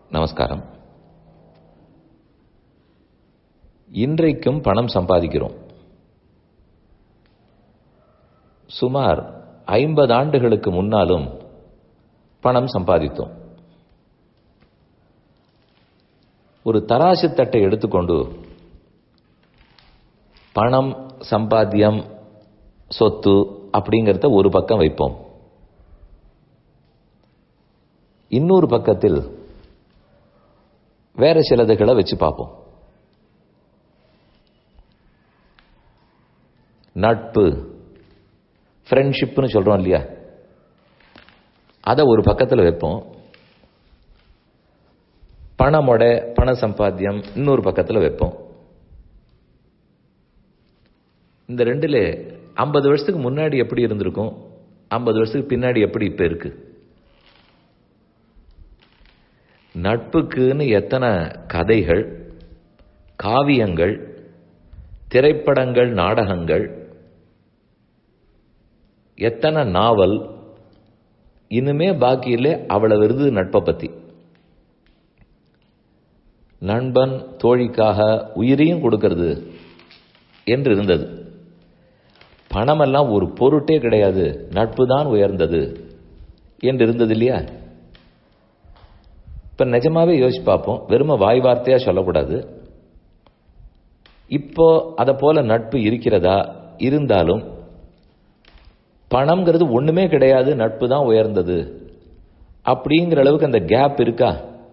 நமஸ்காரம் இன்றைக்கும் பணம் சம்பாதிக்கிறோம் சுமார் ஐம்பது ஆண்டுகளுக்கு முன்னாலும் பணம் சம்பாதித்தோம் ஒரு தராசு தட்டை எடுத்துக்கொண்டு பணம் சம்பாத்தியம் சொத்து அப்படிங்கிறத ஒரு பக்கம் வைப்போம் இன்னொரு பக்கத்தில் வேற சிலதுகளை வச்சு பார்ப்போம் நட்பு ஃப்ரெண்ட்ஷிப்னு சொல்றோம் இல்லையா அதை ஒரு பக்கத்தில் வைப்போம் பணமோட பண சம்பாத்தியம் இன்னொரு பக்கத்தில் வைப்போம் இந்த ரெண்டுல ஐம்பது வருஷத்துக்கு முன்னாடி எப்படி இருந்திருக்கும் ஐம்பது வருஷத்துக்கு பின்னாடி எப்படி இப்ப இருக்கு நட்புக்குன்னு எத்தனை கதைகள் காவியங்கள் திரைப்படங்கள் நாடகங்கள் எத்தனை நாவல் இனிமே பாக்கி இல்லை அவ்வளவு வருது நட்பை பத்தி நண்பன் தோழிக்காக உயிரையும் கொடுக்கிறது என்று இருந்தது பணமெல்லாம் ஒரு பொருட்டே கிடையாது நட்பு தான் உயர்ந்தது என்று இருந்தது இல்லையா இப்ப நிஜமாவே யோசிச்சு பார்ப்போம் வெறும வாய் வார்த்தையா சொல்லக்கூடாது இப்போ அதை போல நட்பு இருக்கிறதா இருந்தாலும் பணம்ங்கிறது ஒண்ணுமே கிடையாது நட்பு தான் உயர்ந்தது அப்படிங்கிற அளவுக்கு அந்த கேப் இருக்கா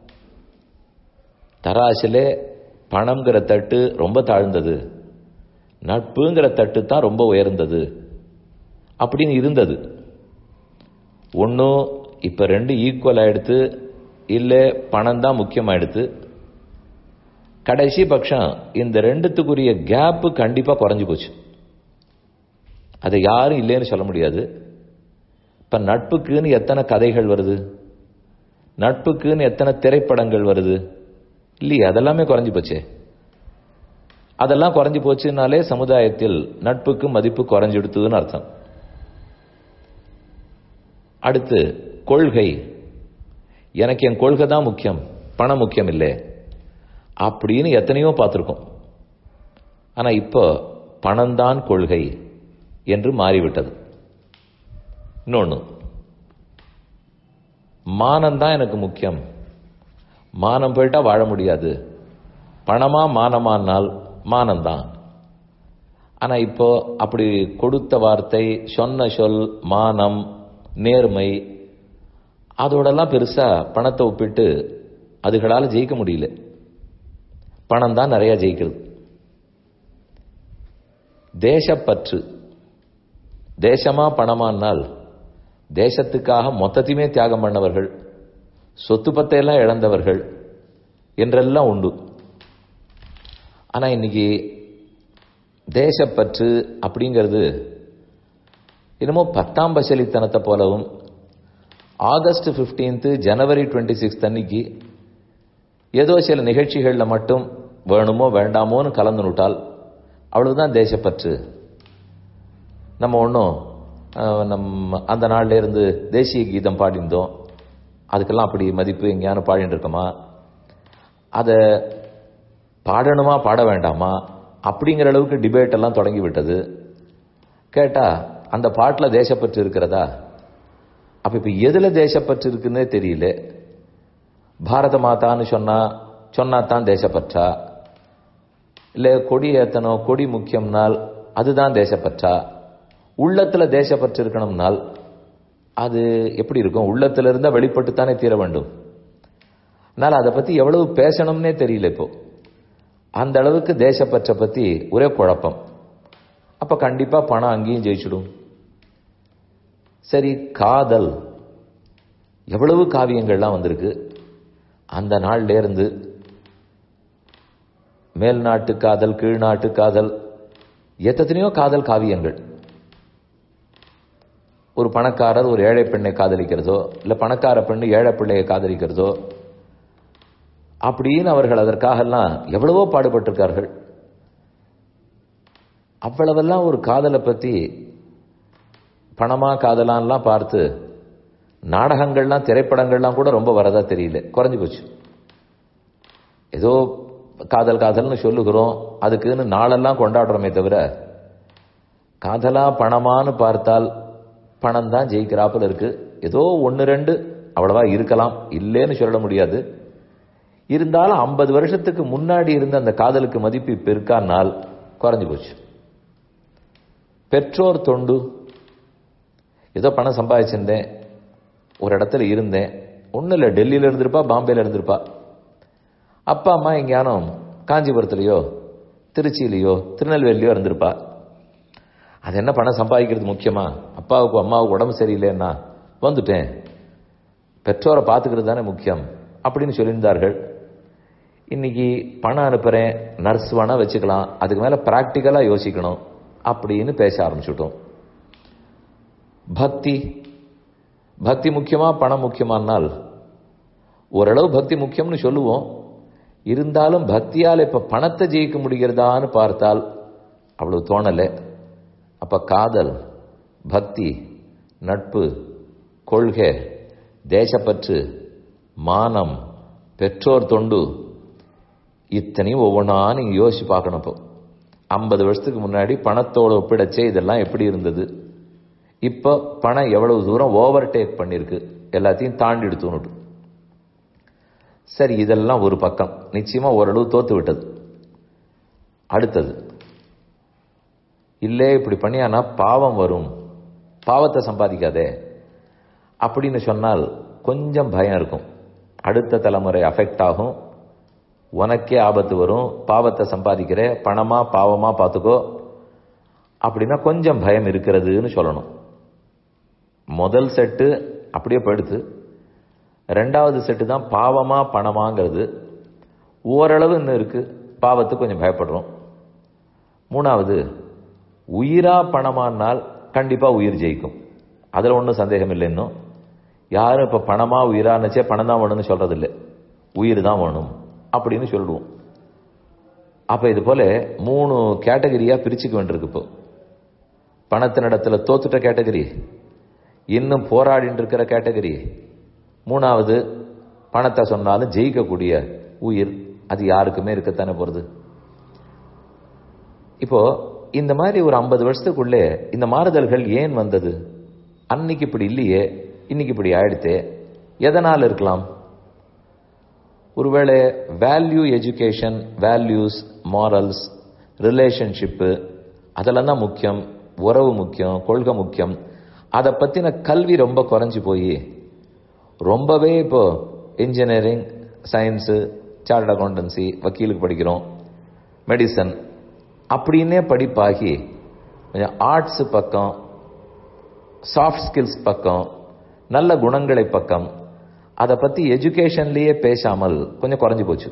தராசில பணம்ங்கிற தட்டு ரொம்ப தாழ்ந்தது நட்புங்கிற தட்டு தான் ரொம்ப உயர்ந்தது அப்படின்னு இருந்தது ஒன்றும் இப்போ ரெண்டு ஈக்குவல் ஆயிடுத்து இல்லை பணம் தான் முக்கியமாயிடுத்து கடைசி பட்சம் இந்த ரெண்டுத்துக்குரிய கேப்பு கண்டிப்பாக குறைஞ்சு போச்சு அதை யாரும் இல்லைன்னு சொல்ல முடியாது இப்போ நட்புக்குன்னு எத்தனை கதைகள் வருது நட்புக்குன்னு எத்தனை திரைப்படங்கள் வருது இல்லையே அதெல்லாமே குறைஞ்சு போச்சே அதெல்லாம் குறைஞ்சு போச்சுனாலே சமுதாயத்தில் நட்புக்கு மதிப்பு குறைஞ்சிடுத்துன்னு அர்த்தம் அடுத்து கொள்கை எனக்கு என் கொள்கை தான் முக்கியம் பணம் முக்கியம் இல்லை அப்படின்னு எத்தனையோ பார்த்துருக்கோம் ஆனா இப்போ பணம்தான் கொள்கை என்று மாறிவிட்டது இன்னொன்று மானம் தான் எனக்கு முக்கியம் மானம் போயிட்டா வாழ முடியாது பணமா மானமானால் மானம்தான் ஆனா இப்போ அப்படி கொடுத்த வார்த்தை சொன்ன சொல் மானம் நேர்மை அதோடெல்லாம் பெருசா பணத்தை ஒப்பிட்டு அதுகளால் ஜெயிக்க முடியல பணம் தான் நிறைய ஜெயிக்கிறது தேசப்பற்று தேசமா பணமானால் தேசத்துக்காக மொத்தத்தையுமே தியாகம் பண்ணவர்கள் சொத்து பத்தையெல்லாம் இழந்தவர்கள் என்றெல்லாம் உண்டு ஆனா இன்னைக்கு தேசப்பற்று அப்படிங்கிறது என்னமோ பத்தாம் பசலித்தனத்தை போலவும் ஆகஸ்ட் பிப்டீன்த்து ஜனவரி டுவெண்ட்டி சிக்ஸ் அன்னைக்கு ஏதோ சில நிகழ்ச்சிகளில் மட்டும் வேணுமோ வேண்டாமோன்னு கலந்து நுட்டால் அவ்வளவுதான் தேசப்பற்று நம்ம ஒன்றும் நம் அந்த நாள்ல இருந்து தேசிய கீதம் பாடிந்தோம் அதுக்கெல்லாம் அப்படி மதிப்பு எங்கேயான பாடிட்டு இருக்கோமா அதை பாடணுமா பாட வேண்டாமா அப்படிங்கிற அளவுக்கு டிபேட் எல்லாம் தொடங்கி விட்டது கேட்டா அந்த பாட்டில் தேசப்பற்று இருக்கிறதா அப்ப இப்ப எதுல தேசப்பற்று இருக்குன்னே தெரியல பாரத மாதான்னு சொன்னா சொன்னா தான் தேசப்பற்றா இல்ல கொடி ஏத்தணும் கொடி முக்கியம்னால் அதுதான் தேசப்பற்றா உள்ளத்துல தேசப்பற்று இருக்கணும்னால் அது எப்படி இருக்கும் உள்ளத்துல இருந்தா வெளிப்பட்டு தானே தீர வேண்டும் அதனால அதை பத்தி எவ்வளவு பேசணும்னே தெரியல இப்போ அந்த அளவுக்கு தேசப்பற்றை பத்தி ஒரே குழப்பம் அப்ப கண்டிப்பா பணம் அங்கேயும் ஜெயிச்சிடும் சரி காதல் எவ்வளவு காவியங்கள்லாம் வந்திருக்கு அந்த நாள்ல இருந்து மேல் நாட்டு காதல் கீழ்நாட்டு காதல் எத்தனையோ காதல் காவியங்கள் ஒரு பணக்காரர் ஒரு ஏழை பெண்ணை காதலிக்கிறதோ இல்ல பணக்கார பெண்ணு ஏழை பிள்ளையை காதலிக்கிறதோ அப்படின்னு அவர்கள் அதற்காகலாம் எவ்வளவோ பாடுபட்டிருக்கார்கள் அவ்வளவெல்லாம் ஒரு காதலை பத்தி பணமா காதலான்லாம் பார்த்து நாடகங்கள்லாம் திரைப்படங்கள்லாம் கூட ரொம்ப வரதா தெரியல குறைஞ்சு போச்சு ஏதோ காதல் காதல்னு சொல்லுகிறோம் அதுக்குன்னு நாளெல்லாம் கொண்டாடுறோமே தவிர காதலா பணமான்னு பார்த்தால் பணம் தான் ஜெயிக்கிறாப்புல இருக்கு ஏதோ ஒன்று ரெண்டு அவ்வளவா இருக்கலாம் இல்லைன்னு சொல்ல முடியாது இருந்தாலும் ஐம்பது வருஷத்துக்கு முன்னாடி இருந்த அந்த காதலுக்கு மதிப்பு இப்ப இருக்கானால் குறைஞ்சு போச்சு பெற்றோர் தொண்டு ஏதோ பணம் சம்பாதிச்சிருந்தேன் ஒரு இடத்துல இருந்தேன் ஒன்றும் இல்லை டெல்லியில் இருந்திருப்பா பாம்பேல இருந்திருப்பா அப்பா அம்மா எங்கேயானும் காஞ்சிபுரத்துலையோ திருச்சியிலையோ திருநெல்வேலியோ இருந்திருப்பா அது என்ன பணம் சம்பாதிக்கிறது முக்கியமா அப்பாவுக்கு அம்மாவுக்கு உடம்பு சரியில்லைன்னா வந்துட்டேன் பெற்றோரை பார்த்துக்கிறது தானே முக்கியம் அப்படின்னு சொல்லியிருந்தார்கள் இன்னைக்கு பணம் அனுப்புகிறேன் நர்ஸ் வேணால் வச்சுக்கலாம் அதுக்கு மேலே ப்ராக்டிக்கலாக யோசிக்கணும் அப்படின்னு பேச ஆரம்பிச்சுட்டோம் பக்தி பக்தி முக்கியமா பணம் முக்கியமானால் ஓரளவு பக்தி முக்கியம்னு சொல்லுவோம் இருந்தாலும் பக்தியால் இப்ப பணத்தை ஜெயிக்க முடிகிறதான்னு பார்த்தால் அவ்வளவு தோணலை அப்ப காதல் பக்தி நட்பு கொள்கை தேசப்பற்று மானம் பெற்றோர் தொண்டு இத்தனையும் ஒவ்வொன்றா நீங்க யோசிச்சு பார்க்கணும் இப்போ ஐம்பது வருஷத்துக்கு முன்னாடி பணத்தோட ஒப்பிடச்சே இதெல்லாம் எப்படி இருந்தது இப்போ பணம் எவ்வளவு தூரம் ஓவர் டேக் பண்ணிருக்கு எல்லாத்தையும் தாண்டி எடுத்துனுட்டு சரி இதெல்லாம் ஒரு பக்கம் நிச்சயமா ஓரளவு தோத்து விட்டது அடுத்தது இல்லே இப்படி பண்ணியானா பாவம் வரும் பாவத்தை சம்பாதிக்காதே அப்படின்னு சொன்னால் கொஞ்சம் பயம் இருக்கும் அடுத்த தலைமுறை அஃபெக்ட் ஆகும் உனக்கே ஆபத்து வரும் பாவத்தை ரெண்டாவது பணமா பாவமா பார்த்துக்கோ அப்படின்னா கொஞ்சம் பயம் இருக்கிறதுன்னு சொல்லணும் முதல் செட்டு அப்படியே போயிடுத்து ரெண்டாவது செட்டு தான் பாவமா பணமாங்கிறது ஓரளவு இன்னும் இருக்கு பாவத்துக்கு கொஞ்சம் பயப்படுறோம் மூணாவது உயிரா பணமானால் கண்டிப்பா உயிர் ஜெயிக்கும் அதுல ஒன்றும் சந்தேகம் இல்லை இன்னும் யாரும் இப்ப பணமா உயிரானுச்சே பணம் தான் வேணும்னு சொல்றது இல்லை உயிர் தான் வேணும் அப்படின்னு சொல்லிடுவோம் அப்ப இது போல மூணு கேட்டகரியா பிரிச்சுக்க வேண்டியிருக்கு இப்போ பணத்தினிடத்துல தோத்துட்ட கேட்டகரி இன்னும் போராடிட்டு இருக்கிற கேட்டகரி மூணாவது பணத்தை சொன்னாலும் ஜெயிக்கக்கூடிய உயிர் அது யாருக்குமே இருக்கத்தானே போறது இப்போ இந்த மாதிரி ஒரு ஐம்பது வருஷத்துக்குள்ளே இந்த மாறுதல்கள் ஏன் வந்தது அன்னைக்கு இப்படி இல்லையே இன்னைக்கு இப்படி ஆயிடுத்தே எதனால் இருக்கலாம் ஒருவேளை value education values morals relationship அதெல்லாம் தான் முக்கியம் உறவு முக்கியம் கொள்கை முக்கியம் அதை பற்றின கல்வி ரொம்ப குறைஞ்சி போய் ரொம்பவே இப்போ இன்ஜினியரிங் சயின்ஸு சார்ட் அக்கௌண்டன்சி வக்கீலுக்கு படிக்கிறோம் மெடிசன் அப்படின்னே படிப்பாகி கொஞ்சம் ஆர்ட்ஸ் பக்கம் சாஃப்ட் ஸ்கில்ஸ் பக்கம் நல்ல குணங்களை பக்கம் அதை பற்றி எஜுகேஷன்லேயே பேசாமல் கொஞ்சம் குறைஞ்சி போச்சு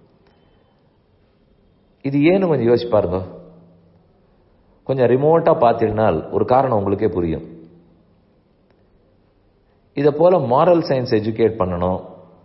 இது ஏன்னு கொஞ்சம் யோசிச்சு பாருங்க கொஞ்சம் ரிமோட்டாக பார்த்தீங்கன்னால் ஒரு காரணம் உங்களுக்கே புரியும் இதை போல மாரல் சயின்ஸ் எஜுகேட் பண்ணணும்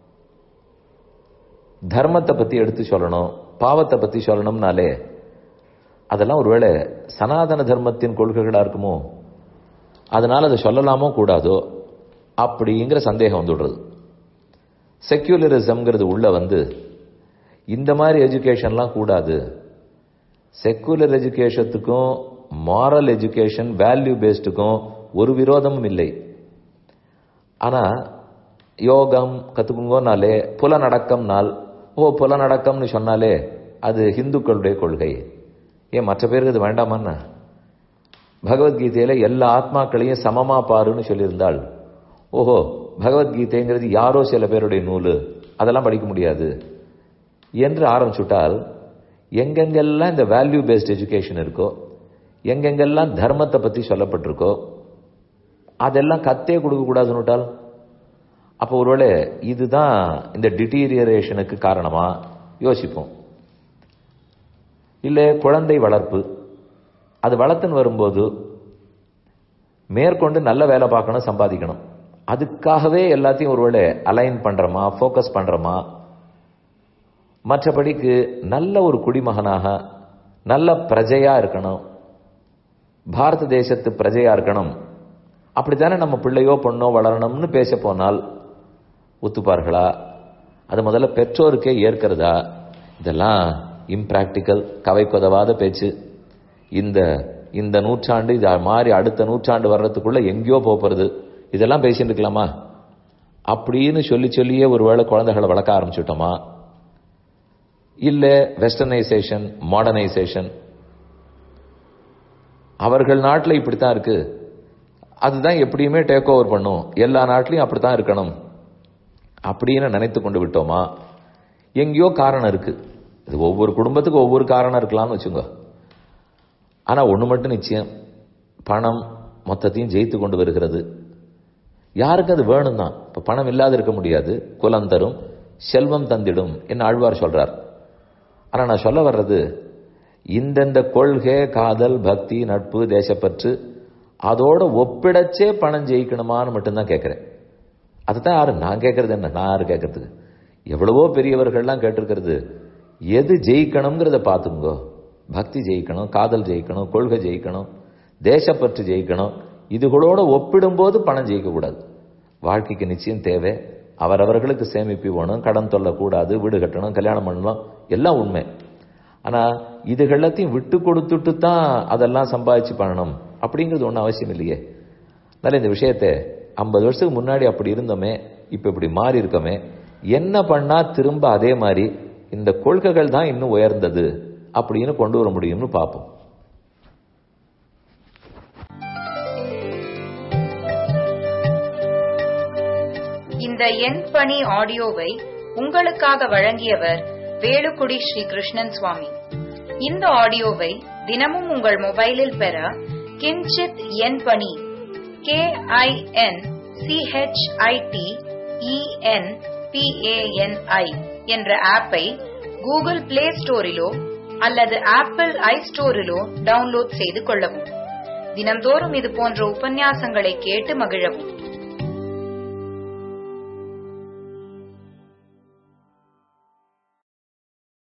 தர்மத்தை பற்றி எடுத்து சொல்லணும் பாவத்தை பற்றி சொல்லணும்னாலே அதெல்லாம் ஒருவேளை சனாதன தர்மத்தின் கொள்கைகளாக இருக்குமோ அதனால் அதை சொல்லலாமோ கூடாதோ அப்படிங்கிற சந்தேகம் வந்துடுறது செக்யூலரிசம்ங்கிறது உள்ள வந்து இந்த மாதிரி எஜுகேஷன்லாம் கூடாது செக்குலர் எஜுகேஷத்துக்கும் மாரல் எஜுகேஷன் வேல்யூ பேஸ்டுக்கும் ஒரு விரோதமும் இல்லை ஆனால் யோகம் கற்றுக்குங்கோனாலே புலநடக்கம் நாள் ஓ புலநடக்கம்னு சொன்னாலே அது ஹிந்துக்களுடைய கொள்கை ஏன் மற்ற பேருக்கு அது வேண்டாமான்னா பகவத்கீதையில எல்லா ஆத்மாக்களையும் சமமா பாருன்னு சொல்லியிருந்தாள் ஓஹோ பகவத்கீதைங்கிறது யாரோ சில பேருடைய நூல் அதெல்லாம் படிக்க முடியாது என்று ஆரம்பிச்சுட்டால் எங்கெங்கெல்லாம் இந்த வேல்யூ பேஸ்ட் எஜுகேஷன் இருக்கோ எங்கெங்கெல்லாம் தர்மத்தை பற்றி சொல்லப்பட்டிருக்கோ அதெல்லாம் கத்தே கொடுக்கக்கூடாதுன்னுட்டால் அப்போ ஒருவேளை இதுதான் இந்த டிட்டீரியரேஷனுக்கு காரணமா யோசிப்போம் இல்லை குழந்தை வளர்ப்பு அது வளர்த்துன்னு வரும்போது மேற்கொண்டு நல்ல வேலை பார்க்கணும் சம்பாதிக்கணும் அதுக்காகவே எல்லாத்தையும் ஒருவேளை அலைன் பண்றோமா ஃபோக்கஸ் பண்றோமா மற்றபடிக்கு நல்ல ஒரு குடிமகனாக நல்ல பிரஜையா இருக்கணும் பாரத தேசத்து பிரஜையா இருக்கணும் அப்படித்தானே நம்ம பிள்ளையோ பொண்ணோ வளரணும்னு பேச போனால் ஒத்துப்பார்களா அது முதல்ல பெற்றோருக்கே ஏற்கிறதா இதெல்லாம் இம்ப்ராக்டிக்கல் கவை கொதவாத பேச்சு இந்த இந்த நூற்றாண்டு இது மாதிரி அடுத்த நூற்றாண்டு வர்றதுக்குள்ள எங்கேயோ போகிறது இதெல்லாம் பேசிட்டு இருக்கலாமா அப்படின்னு சொல்லி சொல்லியே ஒருவேளை குழந்தைகளை வளர்க்க ஆரம்பிச்சுட்டோமா இல்ல வெஸ்டர்னைசேஷன் மாடர்னைசேஷன் அவர்கள் நாட்டில் இப்படித்தான் இருக்கு அதுதான் எப்படியுமே டேக் ஓவர் பண்ணும் எல்லா நாட்டிலையும் அப்படித்தான் இருக்கணும் அப்படின்னு நினைத்து கொண்டு விட்டோமா எங்கேயோ காரணம் இருக்கு இது ஒவ்வொரு குடும்பத்துக்கும் ஒவ்வொரு காரணம் இருக்கலாம்னு வச்சுங்க ஆனா ஒண்ணு மட்டும் நிச்சயம் பணம் மொத்தத்தையும் ஜெயித்து கொண்டு வருகிறது யாருக்கு அது வேணும் தான் இப்ப பணம் இல்லாத இருக்க முடியாது குலம் தரும் செல்வம் தந்திடும் என்ன ஆழ்வார் சொல்றார் ஆனா நான் சொல்ல வர்றது இந்தந்த கொள்கை காதல் பக்தி நட்பு தேசப்பற்று அதோட ஒப்பிடச்சே பணம் ஜெயிக்கணுமான்னு மட்டும்தான் கேட்கிறேன் அதுதான் யாரு நான் கேட்கறது என்ன நான் யாரு கேட்கறதுக்கு எவ்வளவோ பெரியவர்கள்லாம் கேட்டிருக்கிறது எது ஜெயிக்கணுங்கிறத பார்த்துங்கோ பக்தி ஜெயிக்கணும் காதல் ஜெயிக்கணும் கொள்கை ஜெயிக்கணும் தேசப்பற்று ஜெயிக்கணும் இதுகளோட ஒப்பிடும்போது பணம் ஜெயிக்கக்கூடாது வாழ்க்கைக்கு நிச்சயம் தேவை அவரவர்களுக்கு சேமிப்பு வேணும் கடன் தொல்லக்கூடாது வீடு கட்டணும் கல்யாணம் பண்ணணும் எல்லாம் உண்மை ஆனா இது எல்லாத்தையும் விட்டு கொடுத்துட்டு தான் அதெல்லாம் சம்பாதிச்சு பண்ணணும் அப்படிங்கிறது ஒன்றும் அவசியம் இல்லையே அதனால இந்த விஷயத்தை ஐம்பது வருஷத்துக்கு முன்னாடி அப்படி இருந்தோமே இப்ப இப்படி மாறி இருக்கோமே என்ன பண்ணா திரும்ப அதே மாதிரி இந்த கொள்கைகள் தான் இன்னும் உயர்ந்தது அப்படின்னு கொண்டு வர முடியும்னு பார்ப்போம் இந்த எண் பணி ஆடியோவை உங்களுக்காக வழங்கியவர் வேலுக்குடி ஸ்ரீ கிருஷ்ணன் சுவாமி இந்த ஆடியோவை தினமும் உங்கள் மொபைலில் பெற கிஞ்சித் எண் பணி கே ஐ என் சிஹெச்ஐடி இஎன் பிஏஎன்ஐ என்ற ஆப்பை கூகுள் பிளே ஸ்டோரிலோ அல்லது ஆப்பிள் ஐ ஸ்டோரிலோ டவுன்லோட் செய்து கொள்ளவும் தினந்தோறும் இது போன்ற உபன்யாசங்களை கேட்டு மகிழவும்